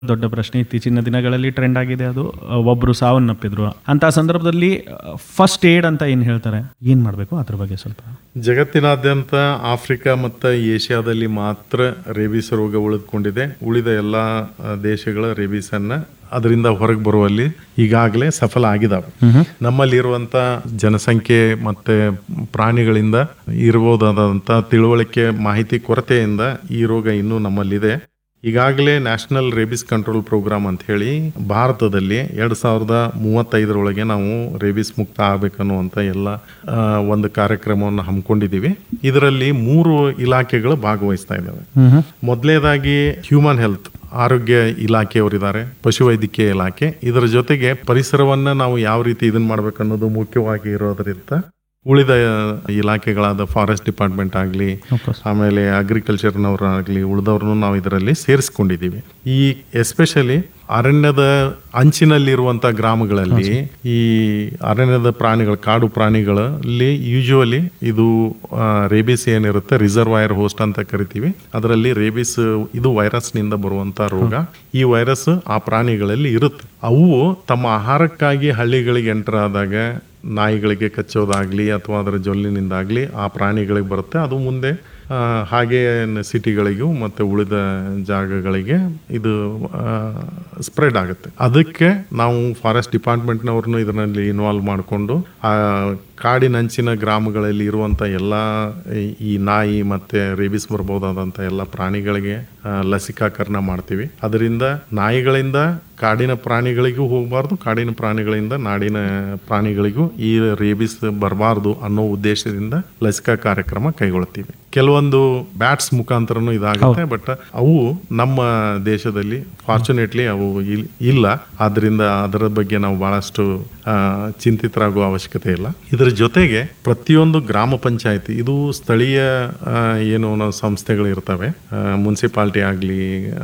ದೊಡ್ಡ ಪ್ರಶ್ನೆ ಇತ್ತೀಚಿನ ದಿನಗಳಲ್ಲಿ ಟ್ರೆಂಡ್ ಆಗಿದೆ ಅದು ಅ, ಒಬ್ರು ಸಾವನ್ನಪ್ಪಿದ್ರು ಅಂತ ಸಂದರ್ಭದಲ್ಲಿ ಫಸ್ಟ್ ಏಡ್ ಅಂತ ಏನ್ ಹೇಳ್ತಾರೆ ಏನ್ ಮಾಡ್ಬೇಕು ಅದ್ರ ಬಗ್ಗೆ ಸ್ವಲ್ಪ ಜಗತ್ತಿನಾದ್ಯಂತ ಆಫ್ರಿಕಾ ಮತ್ತು ಏಷ್ಯಾದಲ್ಲಿ ಮಾತ್ರ ರೇಬಿಸ್ ರೋಗ ಉಳಿದುಕೊಂಡಿದೆ ಉಳಿದ ಎಲ್ಲ ಆ, ದೇಶಗಳ ರೇಬಿಸ್ ಅನ್ನ ಅದರಿಂದ ಹೊರಗೆ ಬರುವಲ್ಲಿ ಈಗಾಗಲೇ ಸಫಲ ಆಗಿದಾವೆ ನಮ್ಮಲ್ಲಿರುವಂತ ಜನಸಂಖ್ಯೆ ಮತ್ತೆ ಪ್ರಾಣಿಗಳಿಂದ ಇರಬಹುದಾದಂಥ ತಿಳುವಳಿಕೆ ಮಾಹಿತಿ ಕೊರತೆಯಿಂದ ಈ ರೋಗ ಇನ್ನೂ ನಮ್ಮಲ್ಲಿದೆ ಈಗಾಗಲೇ ನ್ಯಾಷನಲ್ ರೇಬಿಸ್ ಕಂಟ್ರೋಲ್ ಪ್ರೋಗ್ರಾಮ್ ಅಂತ ಹೇಳಿ ಭಾರತದಲ್ಲಿ ಎರಡ್ ಸಾವಿರದ ಮೂವತ್ತೈದರೊಳಗೆ ನಾವು ರೇಬಿಸ್ ಮುಕ್ತ ಆಗ್ಬೇಕನ್ನುವಂತ ಎಲ್ಲ ಆ, ಒಂದು ಕಾರ್ಯಕ್ರಮವನ್ನು ಹಮ್ಮಿಕೊಂಡಿದ್ದೀವಿ ಇದರಲ್ಲಿ ಮೂರು ಇಲಾಖೆಗಳು ಭಾಗವಹಿಸ್ತಾ ಇದ್ದಾವೆ ಮೊದಲನೇದಾಗಿ ಹ್ಯೂಮನ್ ಹೆಲ್ತ್ ಆರೋಗ್ಯ ಇಲಾಖೆಯವರಿದ್ದಾರೆ ಪಶುವೈದ್ಯಕೀಯ ಇಲಾಖೆ ಇದರ ಜೊತೆಗೆ ಪರಿಸರವನ್ನ ನಾವು ಯಾವ ರೀತಿ ಇದನ್ನ ಮಾಡ್ಬೇಕನ್ನೋದು ಮುಖ್ಯವಾಗಿ ಇರೋದರಿಂದ ಉಳಿದ ಇಲಾಖೆಗಳಾದ ಫಾರೆಸ್ಟ್ ಡಿಪಾರ್ಟ್ಮೆಂಟ್ ಆಗಲಿ ಆಮೇಲೆ ಅಗ್ರಿಕಲ್ಚರ್ನವರಾಗಲಿ ಉಳಿದವ್ರನ್ನು ನಾವು ಇದರಲ್ಲಿ ಸೇರಿಸ್ಕೊಂಡಿದ್ದೀವಿ ಈ ಎಸ್ಪೆಷಲಿ ಅರಣ್ಯದ ಅಂಚಿನಲ್ಲಿರುವಂಥ ಗ್ರಾಮಗಳಲ್ಲಿ ಈ ಅರಣ್ಯದ ಪ್ರಾಣಿಗಳು ಕಾಡು ಪ್ರಾಣಿಗಳಲ್ಲಿ ಯೂಶುವಲಿ ಇದು ರೇಬಿಸ್ ಏನಿರುತ್ತೆ ರಿಸರ್ವಾಯರ್ ಹೋಸ್ಟ್ ಅಂತ ಕರಿತೀವಿ ಅದರಲ್ಲಿ ರೇಬಿಸ್ ಇದು ವೈರಸ್ನಿಂದ ಬರುವಂತ ರೋಗ ಈ ವೈರಸ್ ಆ ಪ್ರಾಣಿಗಳಲ್ಲಿ ಇರುತ್ತೆ ಅವು ತಮ್ಮ ಆಹಾರಕ್ಕಾಗಿ ಹಳ್ಳಿಗಳಿಗೆ ಎಂಟರ್ ಆದಾಗ ನಾಯಿಗಳಿಗೆ ಕಚ್ಚೋದಾಗ್ಲಿ ಅಥವಾ ಅದರ ಜೊಲ್ಲಿನಿಂದಾಗ್ಲಿ ಆ ಪ್ರಾಣಿಗಳಿಗೆ ಬರುತ್ತೆ ಅದು ಮುಂದೆ ಆ, ಹಾಗೆ ಸಿಟಿಗಳಿಗೂ ಮತ್ತು ಉಳಿದ ಜಾಗಗಳಿಗೆ ಇದು ಸ್ಪ್ರೆಡ್ ಆಗುತ್ತೆ ಅದಕ್ಕೆ ನಾವು ಫಾರೆಸ್ಟ್ ಡಿಪಾರ್ಟ್ಮೆಂಟ್ನವ್ರನ್ನು ಇದರಲ್ಲಿ ಇನ್ವಾಲ್ವ್ ಮಾಡಿಕೊಂಡು ಆ ಕಾಡಿನಂಚಿನ ಗ್ರಾಮಗಳಲ್ಲಿ ಇರುವಂಥ ಎಲ್ಲ ಈ- ಈ ನಾಯಿ ಮತ್ತು ರೇಬಿಸ್ ಬರ್ಬೋದಾದಂಥ ಎಲ್ಲ ಪ್ರಾಣಿಗಳಿಗೆ ಆ, ಲಸಿಕಾಕರಣ ಮಾಡ್ತೀವಿ ಅದರಿಂದ ನಾಯಿಗಳಿಂದ ಕಾಡಿನ ಪ್ರಾಣಿಗಳಿಗೂ ಹೋಗಬಾರ್ದು ಕಾಡಿನ ಪ್ರಾಣಿಗಳಿಂದ ನಾಡಿನ ಪ್ರಾಣಿಗಳಿಗೂ ಈ ರೇಬಿಸ್ ಬರಬಾರ್ದು ಅನ್ನೋ ಉದ್ದೇಶದಿಂದ ಲಸಿಕಾ ಕಾರ್ಯಕ್ರಮ ಕೈಗೊಳ್ತೀವಿ ಕೆಲವೊಂದು ಬ್ಯಾಟ್ಸ್ ಮುಖಾಂತರನೂ ಇದಾಗುತ್ತೆ ಬಟ್ ಅವು ನಮ್ಮ ದೇಶದಲ್ಲಿ ಫಾರ್ಚುನೇಟ್ಲಿ ಅವು ಇಲ್- ಇಲ್ಲ ಆದ್ರಿಂದ ಅದರ ಬಗ್ಗೆ ನಾವು ಬಹಳಷ್ಟು ಆ, ಚಿಂತಿತರಾಗುವ ಅವಶ್ಯಕತೆ ಇಲ್ಲ ಇದರ ಜೊತೆಗೆ ಪ್ರತಿಯೊಂದು ಗ್ರಾಮ ಪಂಚಾಯತಿ ಇದು ಸ್ಥಳೀಯ ಆ, ಏನು ನಾವು ಸಂಸ್ಥೆಗಳು ಇರ್ತವೆ ಮುನ್ಸಿಪಾಲ್ಟಿ ಆಗಲಿ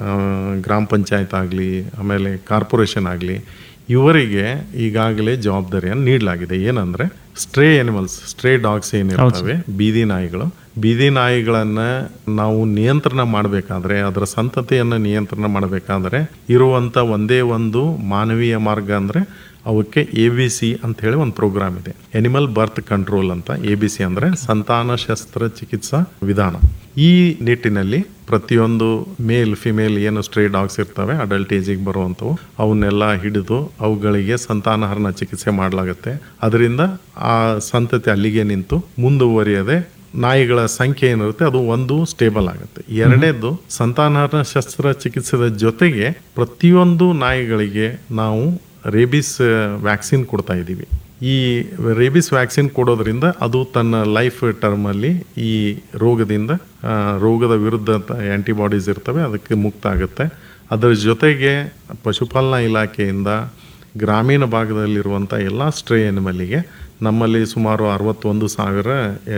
ಗ್ರಾಮ ಪಂಚಾಯತ್ ಆಗಲಿ ಆಮೇಲೆ ಕಾರ್ಪೊರೇಷನ್ ಆಗಲಿ ಇವರಿಗೆ ಈಗಾಗಲೇ ಜವಾಬ್ದಾರಿಯನ್ನು ನೀಡಲಾಗಿದೆ ಏನಂದ್ರೆ ಸ್ಟ್ರೇ ಅನಿಮಲ್ಸ್ ಸ್ಟ್ರೇ ಡಾಗ್ಸ್ ಏನಿರ್ತವೆ ಬೀದಿ ನಾಯಿಗಳು ಬೀದಿ ನಾಯಿಗಳನ್ನ ನಾವು ನಿಯಂತ್ರಣ ಮಾಡಬೇಕಾದ್ರೆ ಅದರ ಸಂತತಿಯನ್ನು ನಿಯಂತ್ರಣ ಮಾಡಬೇಕಾದ್ರೆ ಇರುವಂತ ಒಂದೇ ಒಂದು ಮಾನವೀಯ ಮಾರ್ಗ ಅಂದ್ರೆ ಅವಕ್ಕೆ ಎ ಬಿ ಸಿ ಅಂತ ಹೇಳಿ ಒಂದು ಪ್ರೋಗ್ರಾಮ್ ಇದೆ ಎನಿಮಲ್ ಬರ್ತ್ ಕಂಟ್ರೋಲ್ ಅಂತ ಎ ಬಿ ಸಿ ಅಂದ್ರೆ ಸಂತಾನ ಶಸ್ತ್ರ ಚಿಕಿತ್ಸಾ ವಿಧಾನ ಈ ನಿಟ್ಟಿನಲ್ಲಿ ಪ್ರತಿಯೊಂದು ಮೇಲ್ ಫಿಮೇಲ್ ಏನು ಸ್ಟ್ರೇ ಡಾಗ್ಸ್ ಇರ್ತವೆ ಅಡಲ್ಟ್ ಏಜಿಗೆ ಬರುವಂಥವು ಅವನ್ನೆಲ್ಲ ಹಿಡಿದು ಅವುಗಳಿಗೆ ಸಂತಾನಹರಣ ಚಿಕಿತ್ಸೆ ಮಾಡಲಾಗುತ್ತೆ ಅದರಿಂದ ಆ ಸಂತತಿ ಅಲ್ಲಿಗೆ ನಿಂತು ಮುಂದುವರಿಯದೆ ನಾಯಿಗಳ ಸಂಖ್ಯೆ ಏನಿರುತ್ತೆ ಅದು ಒಂದು ಸ್ಟೇಬಲ್ ಆಗುತ್ತೆ ಎರಡನೇದು ಸಂತಾನಹರಣ ಶಸ್ತ್ರ ಚಿಕಿತ್ಸೆದ ಜೊತೆಗೆ ಪ್ರತಿಯೊಂದು ನಾಯಿಗಳಿಗೆ ನಾವು ರೇಬಿಸ್ ವ್ಯಾಕ್ಸಿನ್ ಕೊಡ್ತಾ ಇದ್ದೀವಿ ಈ ರೇಬಿಸ್ ವ್ಯಾಕ್ಸಿನ್ ಕೊಡೋದ್ರಿಂದ ಅದು ತನ್ನ ಲೈಫ್ ಟರ್ಮಲ್ಲಿ ಈ ರೋಗದಿಂದ ಆ, ರೋಗದ ವಿರುದ್ಧ ಆ್ಯಂಟಿಬಾಡೀಸ್ ಇರ್ತವೆ ಅದಕ್ಕೆ ಮುಕ್ತ ಆಗುತ್ತೆ ಅದರ ಜೊತೆಗೆ ಪಶುಪಾಲನಾ ಇಲಾಖೆಯಿಂದ ಗ್ರಾಮೀಣ ಭಾಗದಲ್ಲಿರುವಂಥ ಎಲ್ಲ ಸ್ಟ್ರೇ ಎನಿಮಲ್ಲಿಗೆ ನಮ್ಮಲ್ಲಿ ಸುಮಾರು ಅರವತ್ತೊಂದು ಸಾವಿರ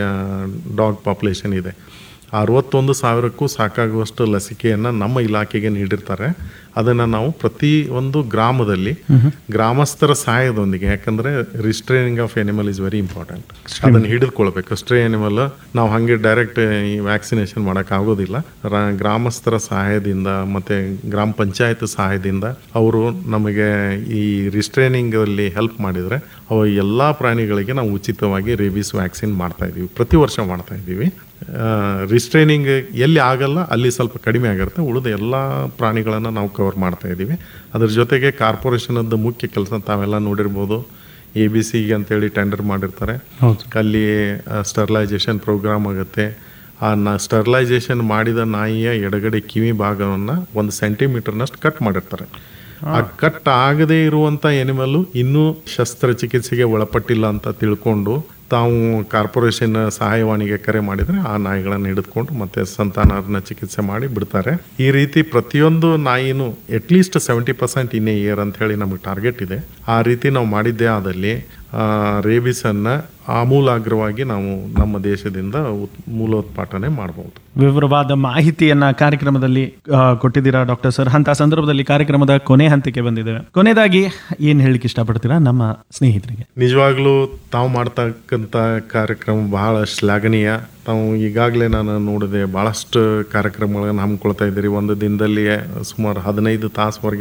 ಡಾಗ್ ಪಾಪ್ಯುಲೇಷನ್ ಇದೆ ಅರವತ್ತೊಂದು ಸಾವಿರಕ್ಕೂ ಸಾಕಾಗುವಷ್ಟು ಲಸಿಕೆಯನ್ನು ನಮ್ಮ ಇಲಾಖೆಗೆ ನೀಡಿರ್ತಾರೆ ಅದನ್ನು ನಾವು ಪ್ರತಿ ಒಂದು ಗ್ರಾಮದಲ್ಲಿ ಗ್ರಾಮಸ್ಥರ ಸಹಾಯದೊಂದಿಗೆ ಯಾಕಂದ್ರೆ restraining of animal is very important ಅದನ್ನು ಹಿಡಿದುಕೊಳ್ಬೇಕು ಸ್ಟ್ರೇ ಎನಿಮಲ್ ನಾವು ಹಾಗೆ ಡೈರೆಕ್ಟ್ ಈ ವ್ಯಾಕ್ಸಿನೇಷನ್ ಮಾಡೋಕೆ ಆಗೋದಿಲ್ಲ ರ- ಗ್ರಾಮಸ್ಥರ ಸಹಾಯದಿಂದ ಮತ್ತೆ ಗ್ರಾಮ ಪಂಚಾಯತ್ ಸಹಾಯದಿಂದ ಅವರು ನಮಗೆ ಈ ರಿಸ್ಟ್ರೈನಿಂಗ್ ಅಲ್ಲಿ ಹೆಲ್ಪ್ ಮಾಡಿದ್ರೆ ಅವ ಎಲ್ಲ ಪ್ರಾಣಿಗಳಿಗೆ ನಾವು ಉಚಿತವಾಗಿ ರೇಬಿಸ್ ವ್ಯಾಕ್ಸಿನ್ ಮಾಡ್ತಾ ಇದೀವಿ ಪ್ರತಿ ವರ್ಷ ಮಾಡ್ತಾ ಇದ್ದೀವಿ ರಿಸ್ಟ್ರೈನಿಂಗ್ ಎಲ್ಲಿ ಆಗಲ್ಲ ಅಲ್ಲಿ ಸ್ವಲ್ಪ ಕಡಿಮೆ ಆಗಿರುತ್ತೆ ಉಳಿದ ಎಲ್ಲ ಪ್ರಾಣಿಗಳನ್ನು ನಾವು ಕವರ್ ಮಾಡ್ತಾ ಇದ್ದೀವಿ ಅದ್ರ ಜೊತೆಗೆ ಕಾರ್ಪೊರೇಷನದ್ದು ಮುಖ್ಯ ಕೆಲಸ ತಾವೆಲ್ಲ ನೋಡಿರ್ಬೋದು ಎ ಬಿ ಸಿ ಅಂತೇಳಿ ಟೆಂಡರ್ ಮಾಡಿರ್ತಾರೆ ಅಲ್ಲಿ ಸ್ಟರ್ಲೈಸೇಷನ್ ಪ್ರೋಗ್ರಾಮ್ ಆಗುತ್ತೆ ಆ ನ ಸ್ಟರ್ಲೈಸೇಷನ್ ಮಾಡಿದ ನಾಯಿಯ ಎಡಗಡೆ ಕಿವಿ ಭಾಗವನ್ನು ಒಂದು ಸೆಂಟಿಮೀಟರ್ನಷ್ಟು ಕಟ್ ಮಾಡಿರ್ತಾರೆ ಆ ಕಟ್ ಆಗದೇ ಇರುವಂತ ಎನಿಮಲ್ಲು ಇನ್ನೂ ಶಸ್ತ್ರಚಿಕಿತ್ಸೆಗೆ ಒಳಪಟ್ಟಿಲ್ಲ ಅಂತ ತಿಳ್ಕೊಂಡು ತಾವು ಕಾರ್ಪೊರೇಷನ್ ಸಹಾಯವಾಣಿಗೆ ಕರೆ ಮಾಡಿದ್ರೆ ಆ ನಾಯಿಗಳನ್ನು ಹಿಡಿದುಕೊಂಡು ಮತ್ತೆ ಸಂತಾನಹರಣ ಚಿಕಿತ್ಸೆ ಮಾಡಿ ಬಿಡ್ತಾರೆ ಈ ರೀತಿ ಪ್ರತಿಯೊಂದು ನಾಯಿನೂ at least seventy percent in year ಅಂತ ಹೇಳಿ ನಮಗೆ ಟಾರ್ಗೆಟ್ ಇದೆ ಆ ರೀತಿ ನಾವು ಮಾಡಿದ್ದೇ ಆದಲ್ಲಿ ಆ, ರೇಬಿಸನ್ನು ಆಮೂಲಾಗ್ರವಾಗಿ ನಾವು ನಮ್ಮ ದೇಶದಿಂದ ಉತ್- ಮೂಲೋತ್ಪಾಟನೆ ಮಾಡಬಹುದು ವಿವರವಾದ ಮಾಹಿತಿಯನ್ನ ಕಾರ್ಯಕ್ರಮದಲ್ಲಿ ಆ, ಕೊಟ್ಟಿದ್ದೀರಾ ಡಾಕ್ಟರ್ ಸರ್ ಅಂತ ಸಂದರ್ಭದಲ್ಲಿ ಕಾರ್ಯಕ್ರಮದ ಕೊನೆ ಹಂತಕ್ಕೆ ಬಂದಿದ್ದೇವೆ ಕೊನೆಯದಾಗಿ ಏನ್ ಹೇಳಲಿಕ್ಕೆ ಇಷ್ಟಪಡ್ತೀರಾ ನಮ್ಮ ಸ್ನೇಹಿತರಿಗೆ ನಿಜವಾಗ್ಲೂ ತಾವು ಮಾಡ್ತಕ್ಕಂಥ ಕಾರ್ಯಕ್ರಮ ಬಹಳ ಶ್ಲಾಘನೀಯ ತಾವು ಈಗಾಗಲೇ ನಾನು ನೋಡಿದೆ ಭಾಳಷ್ಟು ಕಾರ್ಯಕ್ರಮಗಳನ್ನು ಹಮ್ಮಿಕೊಳ್ತಾ ಇದ್ದೀರಿ ಒಂದು ದಿನದಲ್ಲಿ ಸುಮಾರು ಹದಿನೈದು ತಾಸುವರೆಗೆ